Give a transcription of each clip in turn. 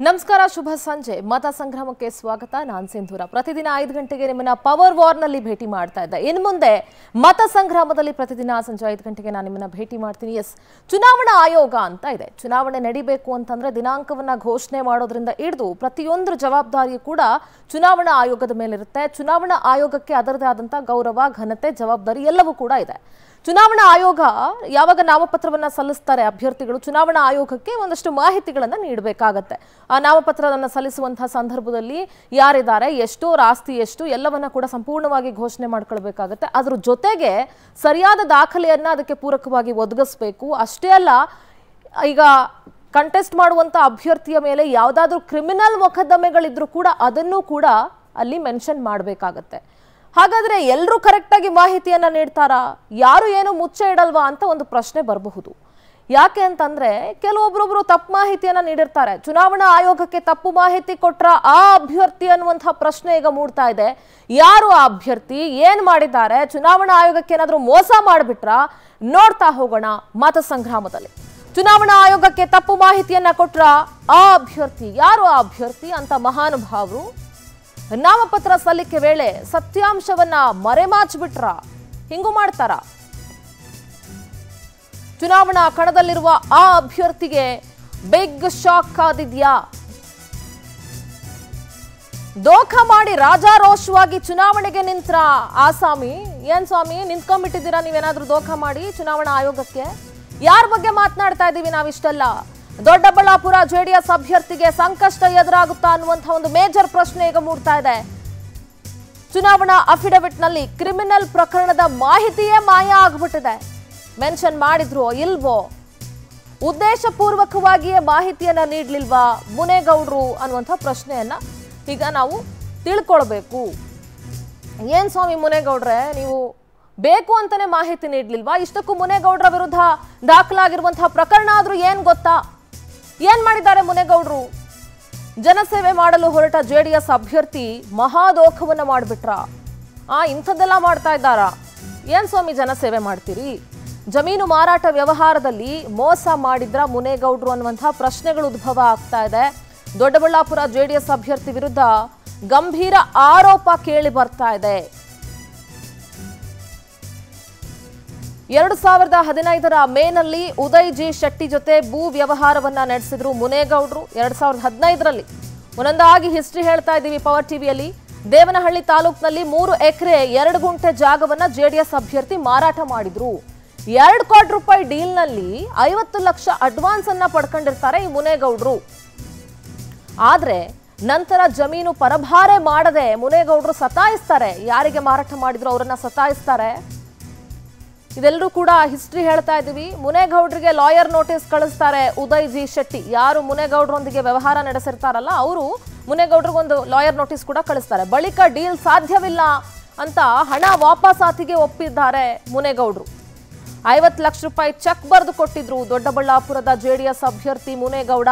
ನಮಸ್ಕಾರ ಶುಭ ಸಂಜೆ ಮತ ಸಂಗ್ರಾಮಕ್ಕೆ ಸ್ವಾಗತ ನಾನ್ ಸಿಂಧೂರ ಪ್ರತಿದಿನ ಐದು ಗಂಟೆಗೆ ನಿಮ್ಮನ್ನ ಪವರ್ ವಾರ್ನಲ್ಲಿ ಭೇಟಿ ಮಾಡ್ತಾ ಇದ್ದೆ ಇನ್ನು ಮುಂದೆ ಮತ ಸಂಗ್ರಾಮದಲ್ಲಿ ಪ್ರತಿದಿನ ಸಂಜೆ ಐದು ಗಂಟೆಗೆ ನಾನು ನಿಮ್ಮನ್ನ ಭೇಟಿ ಮಾಡ್ತೀನಿ ಎಸ್ ಚುನಾವಣಾ ಆಯೋಗ ಅಂತ ಇದೆ ಚುನಾವಣೆ ನಡಿಬೇಕು ಅಂತಂದ್ರೆ ದಿನಾಂಕವನ್ನ ಘೋಷಣೆ ಮಾಡೋದ್ರಿಂದ ಹಿಡಿದು ಪ್ರತಿಯೊಂದು ಜವಾಬ್ದಾರಿಯೂ ಕೂಡ ಚುನಾವಣಾ ಆಯೋಗದ ಮೇಲಿರುತ್ತೆ ಚುನಾವಣಾ ಆಯೋಗಕ್ಕೆ ಅದರದೇ ಆದಂಥ ಗೌರವ ಘನತೆ ಜವಾಬ್ದಾರಿ ಎಲ್ಲವೂ ಕೂಡ ಇದೆ ಚುನಾವಣಾ ಆಯೋಗ ಯಾವಾಗ ನಾಮಪತ್ರವನ್ನ ಸಲ್ಲಿಸ್ತಾರೆ ಅಭ್ಯರ್ಥಿಗಳು ಚುನಾವಣಾ ಆಯೋಗಕ್ಕೆ ಒಂದಷ್ಟು ಮಾಹಿತಿಗಳನ್ನ ನೀಡಬೇಕಾಗತ್ತೆ ಆ ನಾಮಪತ್ರವನ್ನು ಸಲ್ಲಿಸುವಂತಹ ಸಂದರ್ಭದಲ್ಲಿ ಯಾರಿದ್ದಾರೆ ಎಷ್ಟು ಅವ್ರ ಆಸ್ತಿ ಎಷ್ಟು ಎಲ್ಲವನ್ನ ಕೂಡ ಸಂಪೂರ್ಣವಾಗಿ ಘೋಷಣೆ ಮಾಡ್ಕೊಳ್ಬೇಕಾಗತ್ತೆ ಅದ್ರ ಜೊತೆಗೆ ಸರಿಯಾದ ದಾಖಲೆಯನ್ನ ಅದಕ್ಕೆ ಪೂರಕವಾಗಿ ಒದಗಿಸ್ಬೇಕು ಅಷ್ಟೇ ಅಲ್ಲ ಈಗ ಕಂಟೆಸ್ಟ್ ಮಾಡುವಂತ ಅಭ್ಯರ್ಥಿಯ ಮೇಲೆ ಯಾವುದಾದ್ರೂ ಕ್ರಿಮಿನಲ್ ಮೊಕದ್ದಮೆಗಳಿದ್ರೂ ಕೂಡ ಅದನ್ನು ಕೂಡ ಅಲ್ಲಿ ಮೆನ್ಷನ್ ಮಾಡಬೇಕಾಗತ್ತೆ ಹಾಗಾದ್ರೆ ಎಲ್ಲರೂ ಕರೆಕ್ಟಾಗಿ ಮಾಹಿತಿಯನ್ನ ನೀಡ್ತಾರಾ ಯಾರು ಏನು ಮುಚ್ಚೆ ಇಡಲ್ವಾ ಅಂತ ಒಂದು ಪ್ರಶ್ನೆ ಬರಬಹುದು ಯಾಕೆ ಅಂತಂದ್ರೆ ಕೆಲವೊಬ್ರೊಬ್ರು ತಪ್ಪು ಮಾಹಿತಿಯನ್ನ ನೀಡಿರ್ತಾರೆ ಚುನಾವಣಾ ಆಯೋಗಕ್ಕೆ ತಪ್ಪು ಮಾಹಿತಿ ಕೊಟ್ರ ಆ ಅಭ್ಯರ್ಥಿ ಅನ್ನುವಂತಹ ಪ್ರಶ್ನೆ ಈಗ ಮೂಡ್ತಾ ಇದೆ ಯಾರು ಆ ಅಭ್ಯರ್ಥಿ ಏನ್ ಮಾಡಿದ್ದಾರೆ ಚುನಾವಣಾ ಆಯೋಗಕ್ಕೆ ಏನಾದ್ರೂ ಮೋಸ ಮಾಡಿಬಿಟ್ರ ನೋಡ್ತಾ ಹೋಗೋಣ ಮತ ಸಂಗ್ರಾಮದಲ್ಲಿ ಚುನಾವಣಾ ಆಯೋಗಕ್ಕೆ ತಪ್ಪು ಮಾಹಿತಿಯನ್ನ ಕೊಟ್ರ ಆ ಅಭ್ಯರ್ಥಿ ಯಾರು ಆ ಅಭ್ಯರ್ಥಿ ಅಂತ ಮಹಾನುಭಾವರು ನಾಮಪತ್ರ ಸಲ್ಲಿಕೆ ವೇಳೆ ಸತ್ಯಾಂಶವನ್ನ ಮರೆಮಾಚ್ಬಿಟ್ರ ಹಿಂಗೂ ಮಾಡ್ತಾರ ಚುನಾವಣಾ ಕಣದಲ್ಲಿರುವ ಆ ಅಭ್ಯರ್ಥಿಗೆ ಬಿಗ್ ಶಾಕ್ ಆದಿದ್ಯಾ ದೋಖ ಮಾಡಿ ರಾಜಾರೋಷವಾಗಿ ಚುನಾವಣೆಗೆ ನಿಂತ್ರ ಆಸಾಮಿ ಏನ್ ಸ್ವಾಮಿ ನಿಂತ್ಕೊಂಡ್ಬಿಟ್ಟಿದ್ದೀರಾ ನೀವೇನಾದ್ರೂ ದೋಖ ಮಾಡಿ ಚುನಾವಣಾ ಆಯೋಗಕ್ಕೆ ಯಾರ ಬಗ್ಗೆ ಮಾತನಾಡ್ತಾ ಇದ್ದೀವಿ ನಾವಿಷ್ಟೆಲ್ಲ ದೊಡ್ಡಬಳ್ಳಾಪುರ ಜೆಡಿಎಸ್ ಅಭ್ಯರ್ಥಿಗೆ ಸಂಕಷ್ಟ ಎದುರಾಗುತ್ತಾ ಅನ್ನುವಂಥ ಒಂದು ಮೇಜರ್ ಪ್ರಶ್ನೆ ಈಗ ಮೂಡ್ತಾ ಇದೆ ಚುನಾವಣಾ ಅಫಿಡವಿಟ್ ನಲ್ಲಿ ಕ್ರಿಮಿನಲ್ ಪ್ರಕರಣದ ಮಾಹಿತಿಯೇ ಮಾಯ ಆಗ್ಬಿಟ್ಟಿದೆ ಮೆನ್ಷನ್ ಮಾಡಿದ್ರು ಇಲ್ವೋ ಉದ್ದೇಶಪೂರ್ವಕವಾಗಿಯೇ ಮಾಹಿತಿಯನ್ನ ನೀಡ್ಲಿಲ್ವಾ ಮುನೇಗೌಡ್ರು ಅನ್ನುವಂಥ ಪ್ರಶ್ನೆಯನ್ನ ಈಗ ನಾವು ತಿಳ್ಕೊಳ್ಬೇಕು ಏನ್ ಸ್ವಾಮಿ ಮುನೇಗೌಡ್ರೆ ನೀವು ಬೇಕು ಅಂತಾನೆ ಮಾಹಿತಿ ನೀಡ್ಲಿಲ್ವಾ ಇಷ್ಟಕ್ಕೂ ಮುನೇಗೌಡ್ರ ವಿರುದ್ಧ ದಾಖಲಾಗಿರುವಂತಹ ಪ್ರಕರಣ ಆದ್ರೂ ಏನ್ ಗೊತ್ತಾ ಏನ್ ಮಾಡಿದ್ದಾರೆ ಮುನೇಗೌಡ್ರು ಜನಸೇವೆ ಮಾಡಲು ಹೊರಟ ಜೆಡಿಎಸ್ ಅಭ್ಯರ್ಥಿ ಮಹಾದೋಖವನ್ನ ಮಾಡಿಬಿಟ್ರ ಆ ಇಂಥದ್ದೆಲ್ಲ ಮಾಡ್ತಾ ಇದ್ದಾರಾ ಏನ್ ಸ್ವಾಮಿ ಜನಸೇವೆ ಮಾಡ್ತೀರಿ ಜಮೀನು ಮಾರಾಟ ವ್ಯವಹಾರದಲ್ಲಿ ಮೋಸ ಮಾಡಿದ್ರ ಮುನೇಗೌಡ್ರು ಅನ್ನುವಂತಹ ಪ್ರಶ್ನೆಗಳು ಉದ್ಭವ ಆಗ್ತಾ ಇದೆ ದೊಡ್ಡಬಳ್ಳಾಪುರ ಜೆಡಿಎಸ್ ಅಭ್ಯರ್ಥಿ ವಿರುದ್ಧ ಗಂಭೀರ ಆರೋಪ ಕೇಳಿ ಬರ್ತಾ ಇದೆ ಎರಡು ಸಾವಿರದ ಹದಿನೈದರ ಮೇನಲ್ಲಿ ಉದಯ್ ಜಿ ಶೆಟ್ಟಿ ಜೊತೆ ಭೂ ವ್ಯವಹಾರವನ್ನ ನಡೆಸಿದ್ರು ಮುನೇಗೌಡ್ರು ಎರಡ್ ಸಾವಿರದ ಹದಿನೈದರಲ್ಲಿ ಒಂದೊಂದಾಗಿ ಹಿಸ್ಟ್ರಿ ಹೇಳ್ತಾ ಇದ್ದೀವಿ ಪವರ್ ಟಿವಿಯಲ್ಲಿ ದೇವನಹಳ್ಳಿ ತಾಲೂಕಿನಲ್ಲಿ ಮೂರು ಎಕರೆ ಎರಡು ಗುಂಟೆ ಜಾಗವನ್ನ ಜೆಡಿಎಸ್ ಅಭ್ಯರ್ಥಿ ಮಾರಾಟ ಮಾಡಿದ್ರು ಎರಡು ಕೋಟಿ ರೂಪಾಯಿ ಡೀಲ್ನಲ್ಲಿ ಐವತ್ತು ಲಕ್ಷ ಅಡ್ವಾನ್ಸ್ ಅನ್ನ ಪಡ್ಕೊಂಡಿರ್ತಾರೆ ಈ ಮುನೇಗೌಡ್ರು ಆದ್ರೆ ನಂತರ ಜಮೀನು ಪರಭಾರೆ ಮಾಡದೆ ಮುನೇಗೌಡರು ಸತಾಯಿಸ್ತಾರೆ ಯಾರಿಗೆ ಮಾರಾಟ ಮಾಡಿದ್ರು ಅವರನ್ನ ಸತಾಯಿಸ್ತಾರೆ ಇದೆಲ್ಲರೂ ಕೂಡ ಹಿಸ್ಟ್ರಿ ಹೇಳ್ತಾ ಇದ್ದೀವಿ ಮುನೇಗೌಡ್ರಿಗೆ ಲಾಯರ್ ನೋಟಿಸ್ ಕಳಿಸ್ತಾರೆ ಉದಯ್ ಜಿ ಶೆಟ್ಟಿ ಯಾರು ಮುನೇಗೌಡ್ರೊಂದಿಗೆ ವ್ಯವಹಾರ ನಡೆಸಿರ್ತಾರಲ್ಲ ಅವರು ಮುನೇಗೌಡ್ರಿಗೊಂದು ಲಾಯರ್ ನೋಟಿಸ್ ಕೂಡ ಕಳಿಸ್ತಾರೆ ಬಳಿಕ ಡೀಲ್ ಸಾಧ್ಯವಿಲ್ಲ ಅಂತ ಹಣ ವಾಪಸಾತಿಗೆ ಒಪ್ಪಿದ್ದಾರೆ ಮುನೇಗೌಡ್ರು ಐವತ್ತು ಲಕ್ಷ ರೂಪಾಯಿ ಚೆಕ್ ಬರೆದು ಕೊಟ್ಟಿದ್ರು ದೊಡ್ಡಬಳ್ಳಾಪುರದ ಜೆಡಿಎಸ್ ಅಭ್ಯರ್ಥಿ ಮುನೇಗೌಡ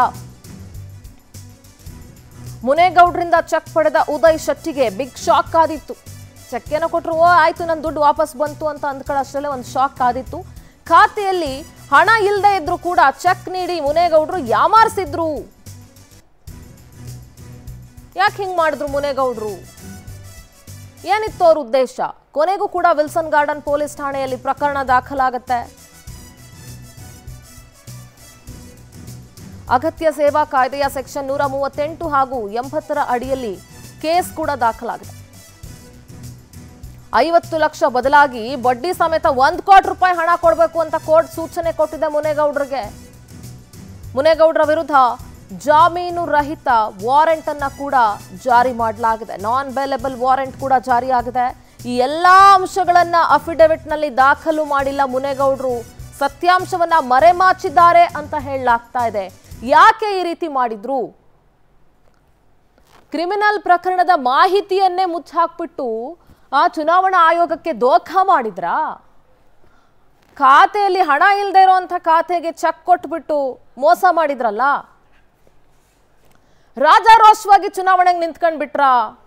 ಮುನೇಗೌಡ್ರಿಂದ ಚೆಕ್ ಪಡೆದ ಉದಯ್ ಶೆಟ್ಟಿಗೆ ಬಿಗ್ ಶಾಕ್ ಆದಿತ್ತು ಚೆಕ್ ಏನೋ ಕೊಟ್ರು ಓ ಆಯ್ತು ನನ್ನ ದುಡ್ಡು ವಾಪಸ್ ಬಂತು ಅಂತ ಅಂದ್ಕೊಳ್ಳೋಷ್ಟರಲ್ಲೇ ಒಂದು ಶಾಕ್ ಆದಿತ್ತು ಖಾತೆಯಲ್ಲಿ ಹಣ ಇಲ್ಲದೆ ಇದ್ರು ಕೂಡ ಚೆಕ್ ನೀಡಿ ಮುನೇಗೌಡ್ರು ಯಾಮಾರಿಸಿದ್ರು ಯಾಕೆ ಹಿಂಗ್ ಮಾಡಿದ್ರು ಮುನೇಗೌಡ್ರು ಏನಿತ್ತು ಅವ್ರ ಉದ್ದೇಶ ಕೊನೆಗೂ ಕೂಡ ವಿಲ್ಸನ್ ಗಾರ್ಡನ್ ಪೊಲೀಸ್ ಠಾಣೆಯಲ್ಲಿ ಪ್ರಕರಣ ದಾಖಲಾಗತ್ತೆ ಅಗತ್ಯ ಸೇವಾ ಕಾಯ್ದೆಯ ಸೆಕ್ಷನ್ ನೂರ ಮೂವತ್ತೆಂಟು ಹಾಗೂ ಎಂಬತ್ತರ ಅಡಿಯಲ್ಲಿ ಕೇಸ್ ಕೂಡ ದಾಖಲಾಗಿದೆ ಐವತ್ತು ಲಕ್ಷ ಬದಲಾಗಿ ಬಡ್ಡಿ ಸಮೇತ ಒಂದ್ ಕೋಟಿ ರೂಪಾಯಿ ಹಣ ಕೊಡಬೇಕು ಅಂತ ಕೋರ್ಟ್ ಸೂಚನೆ ಕೊಟ್ಟಿದೆ ಮುನೇಗೌಡ್ರಿಗೆ ಮುನೇಗೌಡ್ರ ವಿರುದ್ಧ ಜಾಮೀನು ರಹಿತ ವಾರೆಂಟ್ ಅನ್ನ ಕೂಡ ಜಾರಿ ಮಾಡಲಾಗಿದೆ ನಾನ್ ಬೇಲೆಬಲ್ ವಾರೆಂಟ್ ಕೂಡ ಜಾರಿಯಾಗಿದೆ ಈ ಎಲ್ಲಾ ಅಂಶಗಳನ್ನ ಅಫಿಡವಿಟ್ ನಲ್ಲಿ ದಾಖಲು ಮಾಡಿಲ್ಲ ಮುನೇಗೌಡ್ರು ಸತ್ಯಾಂಶವನ್ನ ಮರೆಮಾಚಿದ್ದಾರೆ ಅಂತ ಹೇಳಲಾಗ್ತಾ ಇದೆ ಯಾಕೆ ಈ ರೀತಿ ಮಾಡಿದ್ರು ಕ್ರಿಮಿನಲ್ ಪ್ರಕರಣದ ಮಾಹಿತಿಯನ್ನೇ ಮುಚ್ಚಾಕ್ಬಿಟ್ಟು ಆ ಚುನಾವಣಾ ಆಯೋಗಕ್ಕೆ ದೋಖ ಮಾಡಿದ್ರಾ ಖಾತೆಯಲ್ಲಿ ಹಣ ಇಲ್ಲದೆ ಇರೋಂಥ ಖಾತೆಗೆ ಚೆಕ್ ಕೊಟ್ಬಿಟ್ಟು ಮೋಸ ಮಾಡಿದ್ರಲ್ಲ ರಾಜಾರೋಷವಾಗಿ ಚುನಾವಣೆಗೆ ನಿಂತ್ಕೊಂಡ್ಬಿಟ್ರಾ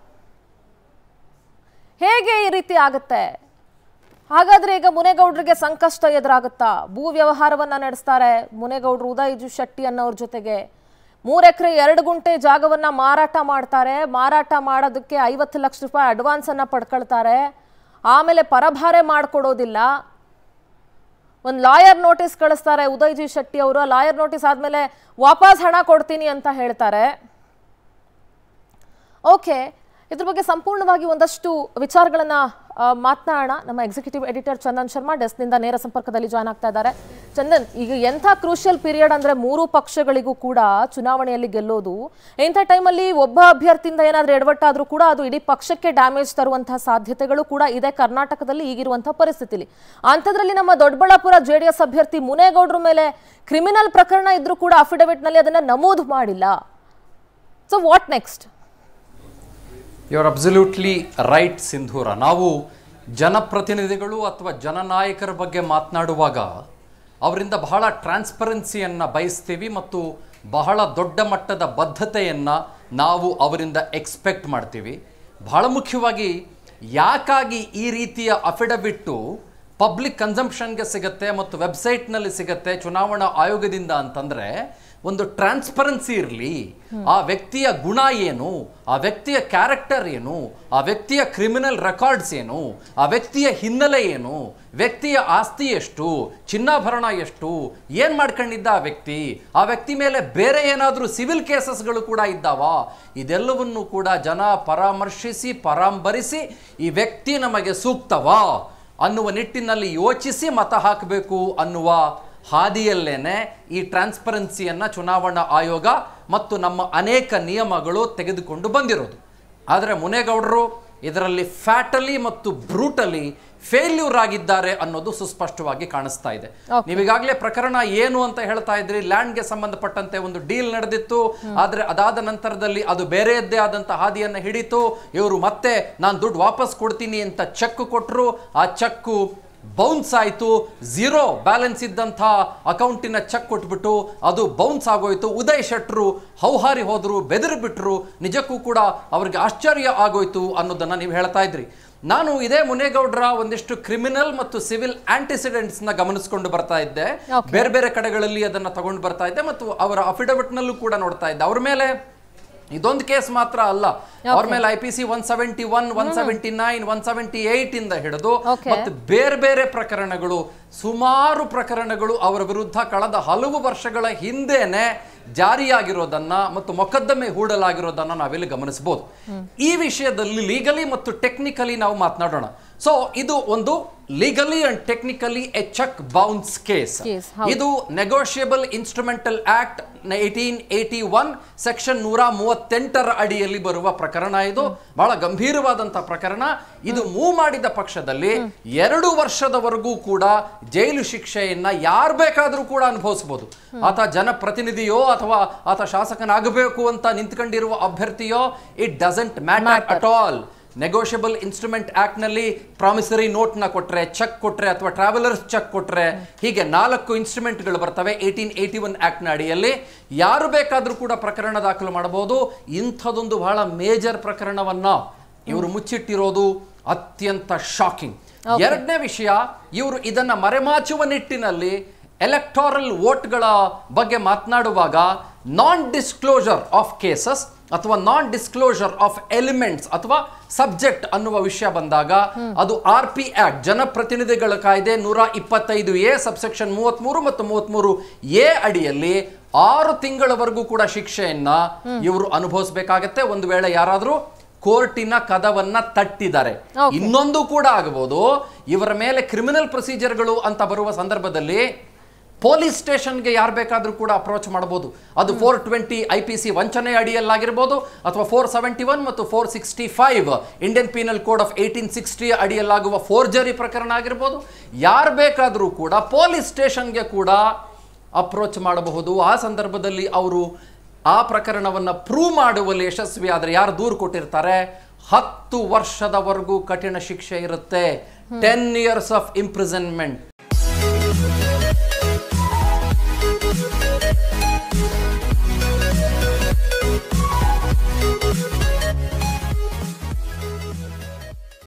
ಹೇಗೆ ಈ ರೀತಿ ಆಗತ್ತೆ ಹಾಗಾದ್ರೆ ಈಗ ಮುನೇಗೌಡರಿಗೆ ಸಂಕಷ್ಟ ಎದುರಾಗುತ್ತಾ ಭೂ ವ್ಯವಹಾರವನ್ನ ನಡೆಸ್ತಾರೆ ಮುನೇಗೌಡರು ಉದಯ್ ಜು ಶೆಟ್ಟಿ ಅನ್ನೋರ ಜೊತೆಗೆ ಮೂರು ಎಕರೆ ಎರಡು ಗುಂಟೆ ಜಾಗವನ್ನ ಮಾರಾಟ ಮಾಡ್ತಾರೆ ಮಾರಾಟ ಮಾಡೋದಕ್ಕೆ ಐವತ್ತು ಲಕ್ಷ ರೂಪಾಯಿ ಅಡ್ವಾನ್ಸ್ ಅನ್ನ ಪಡ್ಕೊಳ್ತಾರೆ ಆಮೇಲೆ ಪರಭಾರೆ ಮಾಡಿಕೊಡೋದಿಲ್ಲ ಒಂದು ಲಾಯರ್ ನೋಟಿಸ್ ಕಳಿಸ್ತಾರೆ ಉದಯ್ ಜಿ ಶೆಟ್ಟಿ ಅವರು ಲಾಯರ್ ನೋಟಿಸ್ ಆದಮೇಲೆ ವಾಪಸ್ ಹಣ ಕೊಡ್ತೀನಿ ಅಂತ ಹೇಳ್ತಾರೆ ಓಕೆ ಇದ್ರ ಬಗ್ಗೆ ಸಂಪೂರ್ಣವಾಗಿ ಒಂದಷ್ಟು ವಿಚಾರಗಳನ್ನ ಆ, ಮಾತನಾಡೋಣ ನಮ್ಮ ಎಕ್ಸಿಕ್ಯೂಟಿವ್ ಎಡಿಟರ್ ಚಂದನ್ ಶರ್ಮಾ ಡೆಸ್ಕ್ನಿಂದ ನೇರ ಸಂಪರ್ಕದಲ್ಲಿ ಜಾಯ್ನ್ ಆಗ್ತಾ ಇದ್ದಾರೆ ಚಂದನ್ ಈಗ ಎಂಥ ಕ್ರೂಷಿಯಲ್ ಪೀರಿಯಡ್ ಅಂದ್ರೆ ಮೂರು ಪಕ್ಷಗಳಿಗೂ ಕೂಡ ಚುನಾವಣೆಯಲ್ಲಿ ಗೆಲ್ಲೋದು ಇಂಥ ಟೈಮಲ್ಲಿ ಒಬ್ಬ ಅಭ್ಯರ್ಥಿಯಿಂದ ಏನಾದರೂ ಎಡವಟ್ಟಾದ್ರೂ ಕೂಡ ಅದು ಇಡೀ ಪಕ್ಷಕ್ಕೆ ಡ್ಯಾಮೇಜ್ ತರುವಂತಹ ಸಾಧ್ಯತೆಗಳು ಕೂಡ ಇದೆ ಕರ್ನಾಟಕದಲ್ಲಿ ಈಗಿರುವಂತಹ ಪರಿಸ್ಥಿತಿಲಿ ಅಂಥದ್ರಲ್ಲಿ ನಮ್ಮ ದೊಡ್ಡಬಳ್ಳಾಪುರ ಜೆ ಡಿ ಎಸ್ ಅಭ್ಯರ್ಥಿ ಮುನೇಗೌಡರ ಮೇಲೆ ಕ್ರಿಮಿನಲ್ ಪ್ರಕರಣ ಇದ್ರೂ ಕೂಡ ಅಫಿಡವಿಟ್ನಲ್ಲಿ ಅದನ್ನ ನಮೂದು ಮಾಡಿಲ್ಲ so what next you are absolutely right Sindhura ನಾವು ಜನಪ್ರತಿನಿಧಿಗಳು ಅಥವಾ ಜನನಾಯಕರ ಬಗ್ಗೆ ಮಾತನಾಡುವಾಗ ಅವರಿಂದ ಬಹಳ ಟ್ರಾನ್ಸ್ಪರೆನ್ಸಿಯನ್ನು ಬಯಸ್ತೀವಿ ಮತ್ತು ಬಹಳ ದೊಡ್ಡ ಮಟ್ಟದ ಬದ್ಧತೆಯನ್ನು ನಾವು ಅವರಿಂದ ಎಕ್ಸ್ಪೆಕ್ಟ್ ಮಾಡ್ತೀವಿ ಬಹಳ ಮುಖ್ಯವಾಗಿ ಯಾಕಾಗಿ ಈ ರೀತಿಯ ಅಫಿಡವಿಟ್ಟು ಪಬ್ಲಿಕ್ ಕನ್ಸಂಪ್ಷನ್ಗೆ ಸಿಗುತ್ತೆ ಮತ್ತು ವೆಬ್ಸೈಟ್ನಲ್ಲಿ ಸಿಗುತ್ತೆ ಚುನಾವಣಾ ಆಯೋಗದಿಂದ ಅಂತಂದ್ರೆ ಒಂದು ಟ್ರಾನ್ಸ್ಪರೆನ್ಸಿ ಇರಲಿ ಆ ವ್ಯಕ್ತಿಯ ಗುಣ ಏನು ಆ ವ್ಯಕ್ತಿಯ ಕ್ಯಾರೆಕ್ಟರ್ ಏನು ಆ ವ್ಯಕ್ತಿಯ ಕ್ರಿಮಿನಲ್ ರೆಕಾರ್ಡ್ಸ್ ಏನು ಆ ವ್ಯಕ್ತಿಯ ಹಿನ್ನೆಲೆ ಏನು ವ್ಯಕ್ತಿಯ ಆಸ್ತಿ ಎಷ್ಟು ಚಿನ್ನಾಭರಣ ಎಷ್ಟು ಏನ್ ಮಾಡ್ಕೊಂಡಿದ್ದ ಆ ವ್ಯಕ್ತಿ ಆ ವ್ಯಕ್ತಿ ಮೇಲೆ ಬೇರೆ ಏನಾದರೂ ಸಿವಿಲ್ ಕೇಸಸ್ಗಳು ಕೂಡ ಇದ್ದಾವ ಇದೆಲ್ಲವನ್ನು ಕೂಡ ಜನ ಪರಾಮರ್ಶಿಸಿ ಪರಾಂಬರಿಸಿ ಈ ವ್ಯಕ್ತಿ ನಮಗೆ ಸೂಕ್ತವಾ ಅನ್ನುವ ನಿಟ್ಟಿನಲ್ಲಿ ಯೋಚಿಸಿ ಮತ ಹಾಕಬೇಕು ಅನ್ನುವ ಹಾದಿಯಲ್ಲೇನೆ ಈ ಟ್ರಾನ್ಸ್ಪರೆನ್ಸಿಯನ್ನು ಚುನಾವಣಾ ಆಯೋಗ ಮತ್ತು ನಮ್ಮ ಅನೇಕ ನಿಯಮಗಳು ತೆಗೆದುಕೊಂಡು ಬಂದಿರೋದು ಆದರೆ ಮುನೇಗೌಡರು ಇದರಲ್ಲಿ ಫ್ಯಾಟಲಿ ಮತ್ತು ಬ್ರೂಟಲಿ ಫೇಲ್ಯೂರ್ ಆಗಿದ್ದಾರೆ ಅನ್ನೋದು ಸುಸ್ಪಷ್ಟವಾಗಿ ಕಾಣಿಸ್ತಾ ಇದೆ ನೀವೀಗಾಗಲೇ ಪ್ರಕರಣ ಏನು ಅಂತ ಹೇಳ್ತಾ ಇದ್ರಿ ಲ್ಯಾಂಡ್ಗೆ ಸಂಬಂಧಪಟ್ಟಂತೆ ಒಂದು ಡೀಲ್ ನಡೆದಿತ್ತು ಆದ್ರೆ ಅದಾದ ನಂತರದಲ್ಲಿ ಅದು ಬೇರೆಯದ್ದೇ ಆದಂತ ಹಾದಿಯನ್ನು ಹಿಡಿತು ಇವರು ಮತ್ತೆ ನಾನು ದುಡ್ಡು ವಾಪಸ್ ಕೊಡ್ತೀನಿ ಅಂತ ಚೆಕ್ ಕೊಟ್ಟರು ಆ ಚೆಕ್ಕು ಬೌನ್ಸ್ ಆಯಿತು ಝೀರೋ ಬ್ಯಾಲೆನ್ಸ್ ಇದ್ದಂಥ ಅಕೌಂಟಿನ ಚೆಕ್ ಕೊಟ್ಬಿಟ್ಟು ಅದು ಬೌನ್ಸ್ ಆಗೋಯ್ತು ಉದಯ್ ಶೆಟ್ರು ಹೌಹಾರಿ ಹೋದ್ರು ಬೆದರಿ ಬಿಟ್ರು ನಿಜಕ್ಕೂ ಕೂಡ ಅವ್ರಿಗೆ ಆಶ್ಚರ್ಯ ಆಗೋಯ್ತು ಅನ್ನೋದನ್ನ ನೀವು ಹೇಳ್ತಾ ಇದ್ರಿ ನಾನು ಇದೇ ಮುನೇಗೌಡರ ಒಂದಿಷ್ಟು ಕ್ರಿಮಿನಲ್ ಮತ್ತು ಸಿವಿಲ್ ಆಂಟಿಸಿಡೆಂಟ್ಸ್ ನ ಗಮನಿಸ್ಕೊಂಡು ಬರ್ತಾ ಇದ್ದೆ ಬೇರೆ ಬೇರೆ ಕಡೆಗಳಲ್ಲಿ ಅದನ್ನ ತಗೊಂಡು ಬರ್ತಾ ಇದ್ದೆ ಮತ್ತು ಅವರ ಅಫಿಡವಿಟ್ ನಲ್ಲೂ ಕೂಡ ನೋಡ್ತಾ ಇದ್ದೆ ಅವ್ರ ಮೇಲೆ ಇದೊಂದು ಕೇಸ್ ಮಾತ್ರ ಅಲ್ಲ ಅವ್ರ ಮೇಲೆ I P C one seventy one one seventy nine one seventy eight ಇಂದ ಹಿಡಿದು Okay. ಮತ್ತು ಬೇರೆ ಬೇರೆ ಪ್ರಕರಣಗಳು ಸುಮಾರು ಪ್ರಕರಣಗಳು ಅವರ ವಿರುದ್ಧ ಕಳೆದ ಹಲವು ವರ್ಷಗಳ ಹಿಂದೆನೆ ಜಾರಿಯಾಗಿರೋದನ್ನ ಮತ್ತು ಮೊಕದ್ದಮೆ ಹೂಡಲಾಗಿರೋದನ್ನ ನಾವಿಲ್ಲಿ ಗಮನಿಸಬಹುದು ಈ ವಿಷಯದಲ್ಲಿ ಲೀಗಲಿ ಮತ್ತು ಟೆಕ್ನಿಕಲಿ ನಾವು ಮಾತನಾಡೋಣ ಸೊ ಇದು ಒಂದು legally and technically a check bounce case Case, ಇದು negotiable instrumental act eighteen eighty one section ನೂರ ಮೂವತ್ತೆಂಟರ ಅಡಿಯಲ್ಲಿ ಬರುವ ಪ್ರಕರಣ ಇದು ಬಹಳ ಗಂಭೀರವಾದಂತಹ ಪ್ರಕರಣ ಇದು ಮೂವ್ ಮಾಡಿದ ಪಕ್ಷದಲ್ಲಿ ಎರಡು ವರ್ಷದವರೆಗೂ ಕೂಡ ಜೈಲು ಶಿಕ್ಷೆಯನ್ನ ಯಾರು ಬೇಕಾದರೂ ಕೂಡ ಅನುಭವಿಸಬಹುದು ಆತ ಜನಪ್ರತಿನಿಧಿಯೋ ಅಥವಾ ಆತ ಶಾಸಕನಾಗಬೇಕು ಅಂತ ನಿಂತ್ಕೊಂಡಿರುವ ಅಭ್ಯರ್ಥಿಯೋ it doesn't matter at all negotiable instrument act ನಲ್ಲಿ ಪ್ರಾಮಿಸರಿ ನೋಟ್ ನ ಕೊಟ್ರೆ ಚೆಕ್ ಕೊಟ್ರೆ ಅಥವಾ ಟ್ರಾವೆಲರ್ಸ್ ಚೆಕ್ ಕೊಟ್ರೆ ಹೀಗೆ ನಾಲ್ಕು ಇನ್ಸ್ಟ್ರೂಮೆಂಟ್ಗಳು ಬರ್ತವೆ ಏಯ್ಟೀನ್ ಏಯ್ಟಿ ಒನ್ ಆಕ್ಟ್ ನ ಅಡಿಯಲ್ಲಿ ಯಾರು ಬೇಕಾದರೂ ಕೂಡ ಪ್ರಕರಣ ದಾಖಲು ಮಾಡಬಹುದು ಇಂಥದೊಂದು ಬಹಳ ಮೇಜರ್ ಪ್ರಕರಣವನ್ನ ಇವರು ಮುಚ್ಚಿಟ್ಟಿರೋದು ಅತ್ಯಂತ ಶಾಕಿಂಗ್ ಎರಡನೇ ವಿಷಯ ಇವರು ಇದನ್ನ ಮರೆಮಾಚುವ ನಿಟ್ಟಿನಲ್ಲಿ ಎಲೆಕ್ಟೋರಲ್ ವೋಟ್ಗಳ ಬಗ್ಗೆ ಮಾತನಾಡುವಾಗ ನಾನ್ ಡಿಸ್ಕ್ಲೋಜರ್ ಆಫ್ ಕೇಸಸ್ ಅಥವಾ ನಾನ್ ಡಿಸ್ಕ್ಲೋಜರ್ ಆಫ್ ಎಲಿಮೆಂಟ್ಸ್ ಅಥವಾ ಸಬ್ಜೆಕ್ಟ್ ಅನ್ನುವ ವಿಷಯ ಬಂದಾಗ ಅದು ಆರ್ ಪಿ ಆಕ್ಟ್ ಜನಪ್ರತಿನಿಧಿಗಳ ಕಾಯ್ದೆ ನೂರ ಇಪ್ಪತ್ತೈದು ಎ ಸಬ್ಸೆಕ್ಷನ್ ಮೂವತ್ಮೂರು ಮತ್ತು ಮೂವತ್ಮೂರು ಎ ಅಡಿಯಲ್ಲಿ ಆರು ತಿಂಗಳವರೆಗೂ ಕೂಡ ಶಿಕ್ಷೆಯನ್ನ ಇವರು ಅನುಭವಿಸಬೇಕಾಗತ್ತೆ ಒಂದು ವೇಳೆ ಯಾರಾದರೂ ಕೋರ್ಟಿನ ಕದವನ್ನ ತಟ್ಟಿದ್ದಾರೆ ಇನ್ನೊಂದು ಕೂಡ ಆಗಬಹುದು ಇವರ ಮೇಲೆ ಕ್ರಿಮಿನಲ್ ಪ್ರೊಸೀಜರ್ಗಳು ಅಂತ ಬರುವ ಸಂದರ್ಭದಲ್ಲಿ ಪೊಲೀಸ್ ಸ್ಟೇಷನ್ಗೆ ಯಾರು ಬೇಕಾದರೂ ಕೂಡ ಅಪ್ರೋಚ್ ಮಾಡಬಹುದು ಅದು four twenty I P C ವಂಚನೆ ಅಡಿಯಲ್ಲಾಗಿರ್ಬೋದು ಅಥವಾ ಫೋರ್ ಸೆವೆಂಟಿ ಒನ್ ಮತ್ತು four sixty five Indian penal code of eighteen sixty ಅಡಿಯಲ್ಲಾಗುವ ಫೋರ್ಜರಿ ಪ್ರಕರಣ ಆಗಿರ್ಬೋದು ಯಾರು ಬೇಕಾದರೂ ಕೂಡ ಪೊಲೀಸ್ ಸ್ಟೇಷನ್ಗೆ ಕೂಡ ಅಪ್ರೋಚ್ ಮಾಡಬಹುದು ಆ ಸಂದರ್ಭದಲ್ಲಿ ಅವರು ಆ ಪ್ರಕರಣವನ್ನು ಪ್ರೂವ್ ಮಾಡುವಲ್ಲಿ ಯಶಸ್ವಿ ಆದರೆ ಯಾರು ದೂರು ಕೊಟ್ಟಿರ್ತಾರೆ ಹತ್ತು ವರ್ಷದವರೆಗೂ ಕಠಿಣ ಶಿಕ್ಷೆ ಇರುತ್ತೆ ಟೆನ್ ಇಯರ್ಸ್ ಆಫ್ ಇಂಪ್ರಿಸನ್ಮೆಂಟ್